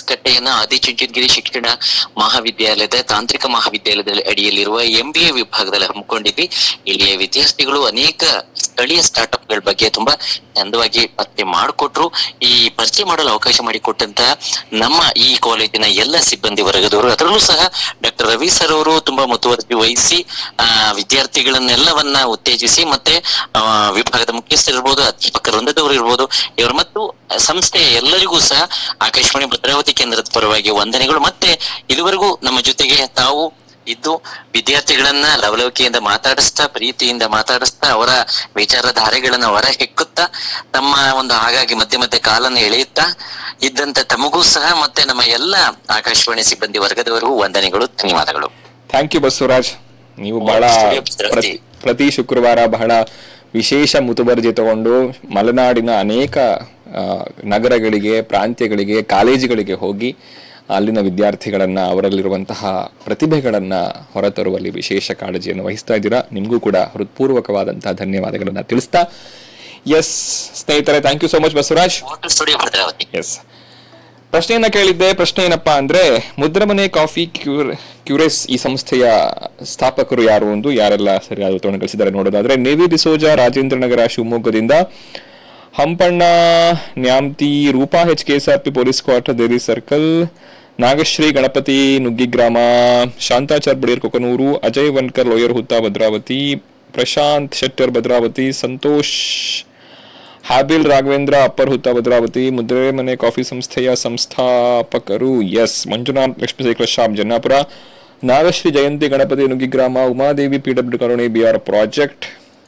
ಅರಸಕಟ್ಟೆಯನ್ನ ಆದಿಚುಂಚನಗಿರಿ ಶಿಕ್ಷಣ ಮಹಾವಿದ್ಯಾಲಯದ ತಾಂತ್ರಿಕ ಮಹಾವಿದ್ಯಾಲಯದ ಅಡಿಯಲ್ಲಿರುವ ಎಂ ಬಿ ಎ ವಿಭಾಗದಲ್ಲಿ ಹಮ್ಮಿಕೊಂಡಿದ್ವಿ ಇಲ್ಲಿಯ ವಿದ್ಯಾರ್ಥಿಗಳು ಅನೇಕ ಸ್ಥಳೀಯ ಸ್ಟಾರ್ಟ್ಅಪ್ ಗಳ ಬಗ್ಗೆ ತುಂಬಾ ಚಂದವಾಗಿ ಪತ್ತೆ ಮಾಡಿಕೊಟ್ರು ಈ ಪರಿಚಯ ಮಾಡಲು ಅವಕಾಶ ಮಾಡಿಕೊಟ್ಟಂತ ನಮ್ಮ ಈ ಕಾಲೇಜಿನ ಎಲ್ಲ ಸಿಬ್ಬಂದಿ ವರ್ಗದವರು ಅದರಲ್ಲೂ ಸಹ ಡಾಕ್ಟರ್ ರವಿ ಸರ್ ಅವರು ತುಂಬಾ ಮುತುವರ್ಜಿ ವಹಿಸಿ ಆ ವಿದ್ಯಾರ್ಥಿಗಳನ್ನೆಲ್ಲವನ್ನ ಉತ್ತೇಜಿಸಿ ಮತ್ತೆ ಆ, ವಿಭಾಗದ ಮುಖ್ಯಸ್ಥರಿರ್ಬೋದು ಅಧ್ಯಾಪಕ ವೃಂದದವರು ಇರ್ಬೋದು ಇವರು ಮತ್ತು ಸಂಸ್ಥೆಯ ಎಲ್ಲರಿಗೂ ಸಹ ಆಕಾಶವಾಣಿ ಭದ್ರಾವತಿ ಕೇಂದ್ರದ ಪರವಾಗಿ ವಂದನೆಗಳು ಮತ್ತೆ ಇದುವರೆಗೂ ನಮ್ಮ ಜೊತೆಗೆ ತಾವು ಇದ್ದು ವಿದ್ಯಾರ್ಥಿಗಳನ್ನ ಲವಲವಿಕೆಯಿಂದ ಮಾತಾಡಿಸ್ತಾ ಪ್ರೀತಿಯಿಂದ ಮಾತಾಡಿಸ್ತಾ ಅವರ ವಿಚಾರಧಾರೆಗಳನ್ನ ಹೊರ ಹೆಕ್ಕುತ್ತಾ ತಮ್ಮ ಒಂದು ಹಾಗಾಗಿ ಮಧ್ಯೆ ಮಧ್ಯೆ ಕಾಲನ್ನು ಎಳೆಯುತ್ತಾ ಇದ್ದಂತ ತಮಗೂ ಸಹ ಮತ್ತೆ ನಮ್ಮ ಎಲ್ಲ ಆಕಾಶವಾಣಿ ಸಿಬ್ಬಂದಿ ವರ್ಗದವರಿಗೂ ವಂದನೆಗಳು ಧನ್ಯವಾದಗಳು ಥ್ಯಾಂಕ್ ಯು ಬಸವರಾಜ್ ನೀವು ಬಹಳ ಸ್ಟುಡಿಯೋ ಭದ್ರಾವತಿ. ಪ್ರತಿ ಪ್ರತಿ ಶುಕ್ರವಾರ ಬಹಳ ವಿಶೇಷ ಮುತುವರ್ಜಿ ತಗೊಂಡು ಮಲೆನಾಡಿನ ಅನೇಕ ಆ, ನಗರಗಳಿಗೆ ಪ್ರಾಂತ್ಯಗಳಿಗೆ ಕಾಲೇಜುಗಳಿಗೆ ಹೋಗಿ ಅಲ್ಲಿನ ವಿದ್ಯಾರ್ಥಿಗಳನ್ನ ಅವರಲ್ಲಿರುವಂತಹ ಪ್ರತಿಭೆಗಳನ್ನ ಹೊರತರುವಲ್ಲಿ ವಿಶೇಷ ಕಾಳಜಿಯನ್ನು ವಹಿಸ್ತಾ ಇದ್ದೀರಾ ನಿಮಗೂ ಕೂಡ ಹೃತ್ಪೂರ್ವಕವಾದಂತಹ ಧನ್ಯವಾದಗಳನ್ನ ತಿಳಿಸ್ತಾ ಎಸ್ ಸ್ನೇಹಿತರೆ thank you so much Basavaraj water studio Bhadravati yes ಪ್ರಶ್ನೆಯನ್ನ ಕೇಳಿದ್ದೆ ಪ್ರಶ್ನೆ ಏನಪ್ಪಾ ಅಂದ್ರೆ ಮುದ್ರಮನೆ ಕಾಫಿ ಕ್ಯೂರ್ ಕ್ಯೂರೆಸ್ ಈ ಸಂಸ್ಥೆಯ ಸ್ಥಾಪಕರು ಯಾರು ಒಂದು ಯಾರೆಲ್ಲ ಸರಿಯಾದ ಉತ್ತರವನ್ನು ಕಳಿಸಿದ್ದಾರೆ ನೋಡೋದಾದ್ರೆ ನೇವಿ ಡಿಸೋಜ ರಾಜೇಂದ್ರ ನಗರ ಶಿವಮೊಗ್ಗದಿಂದ Hampanna Nyamathi Rupa H K S R P police quarter Devi circle Nagashree Ganapati Nuggigrama Shantachar Bader Koknur Ajay Vankar lower Hutta Bhadravati Prashant Shettar Bhadravati Santosh Habil Raghavendra upper Hutta Bhadravati Mudre Mane coffee ಸಂಸ್ಥೆಯ ಸಂಸ್ಥಾಪಕರು S Manjunath Lakshmishekhara shop Jannapura Nagashree Jayanti Ganapati Nuggigrama Umadevi PWD ಕರುಣೆ BR project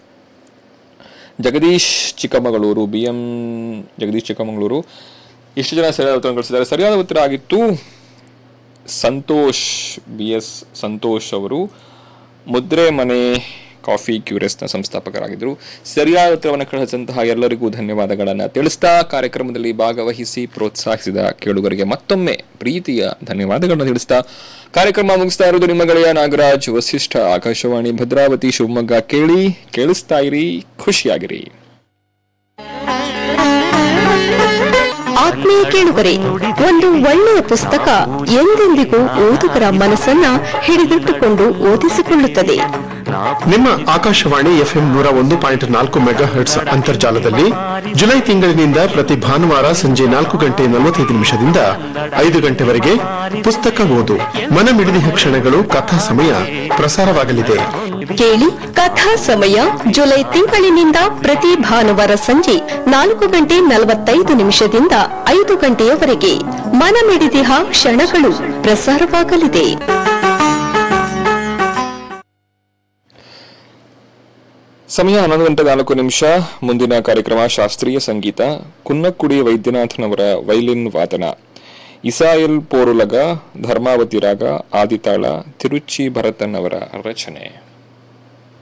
Jagadish Chikkamagaluru B M Jagadish Chikkamagaluru ಇಷ್ಟು ಜನ ಸರಿಯಾದ ಉತ್ತರ ಕಳಿಸಿದ್ದಾರೆ ಸರಿಯಾದ ಉತ್ತರ ಆಗಿತ್ತು ಸಂತೋಷ್ ಬಿ ಎಸ್ ಸಂತೋಷ್ ಅವರು ಮುದ್ರೆ ಮನೆ ಕಾಫಿ ಕ್ಯೂರಿಯಸ್ನ ಸಂಸ್ಥಾಪಕರಾಗಿದ್ದರು ಸರಿಯಾದ ಉತ್ತರವನ್ನು ಕಳಿಸಿದಂತಹ ಎಲ್ಲರಿಗೂ ಧನ್ಯವಾದಗಳನ್ನು ತಿಳಿಸ್ತಾ ಕಾರ್ಯಕ್ರಮದಲ್ಲಿ ಭಾಗವಹಿಸಿ ಪ್ರೋತ್ಸಾಹಿಸಿದ ಕೇಳುಗರಿಗೆ ಮತ್ತೊಮ್ಮೆ ಪ್ರೀತಿಯ ಧನ್ಯವಾದಗಳನ್ನು ತಿಳಿಸ್ತಾ ಕಾರ್ಯಕ್ರಮ ಮುಗಿಸ್ತಾ ಇರೋದು ನಿಮ್ಮ ಗೆಳೆಯ ನಾಗರಾಜ್ ವಸಿಷ್ಠ ಆಕಾಶವಾಣಿ ಭದ್ರಾವತಿ ಶಿವಮೊಗ್ಗ ಕೇಳಿ ಕೇಳಿಸ್ತಾ ಇರಿ ಖುಷಿಯಾಗಿರಿ ಆತ್ಮೀಯ ಕೇಳುಗರೆ ಒಂದು ಒಳ್ಳೆಯ ಪುಸ್ತಕ ಎಂದೆಂದಿಗೂ ಓದುಗರ ಮನಸ್ಸನ್ನ ಹಿಡಿದಿಟ್ಟುಕೊಂಡು ಓದಿಸಿಕೊಳ್ಳುತ್ತದೆ ನಿಮ್ಮ ಆಕಾಶವಾಣಿ ಎಫ್ಎಂ ನೂರ ಒಂದು ಪಾಯಿಂಟ್ ನಾಲ್ಕು ಮೆಗಾ ಹರ್ಟ್ಸ್ ಅಂತರ್ಜಾಲದಲ್ಲಿ ಜುಲೈ ತಿಂಗಳಿನಿಂದ ಪ್ರತಿ ಭಾನುವಾರ ಸಂಜೆ ನಾಲ್ಕು ಗಂಟೆ ನಲವತ್ತೈದು ನಿಮಿಷದಿಂದ ಐದು ಗಂಟೆವರೆಗೆ ಪುಸ್ತಕ ಓದು ಮನಮಿಡಿದಿಹ ಕ್ಷಣಗಳು ಕಥಾ ಸಮಯ ಪ್ರಸಾರವಾಗಲಿದೆ ಕೇಳಿ ಕಥಾ ಸಮಯ ಜುಲೈ ತಿಂಗಳಿನಿಂದ ಪ್ರತಿ ಭಾನುವಾರ ಸಂಜೆ ನಾಲ್ಕು ಗಂಟೆ ನಲವತ್ತೈದು ನಿಮಿಷದಿಂದ ಐದು ಗಂಟೆಯವರೆಗೆ ಮನಮಿಡಿದಿಹ ಕ್ಷಣಗಳು ಪ್ರಸಾರವಾಗಲಿದೆ ಸಮಯ ಹನ್ನೊಂದು ಗಂಟೆ ನಾಲ್ಕು ನಿಮಿಷ ಮುಂದಿನ ಕಾರ್ಯಕ್ರಮ ಶಾಸ್ತ್ರೀಯ ಸಂಗೀತ ಕುನ್ನಕ್ಕುಡಿ ವೈದ್ಯನಾಥನವರ ವೈಲಿನ್ ವಾದನ ಇಸಾಯಲ್ ಪೋರುಲಗ ಧರ್ಮಾವತಿ ರಾಗ ಆದಿತಾಳ ತಿರುಚಿ ಭರತನ್ ಅವರ ರಚನೆ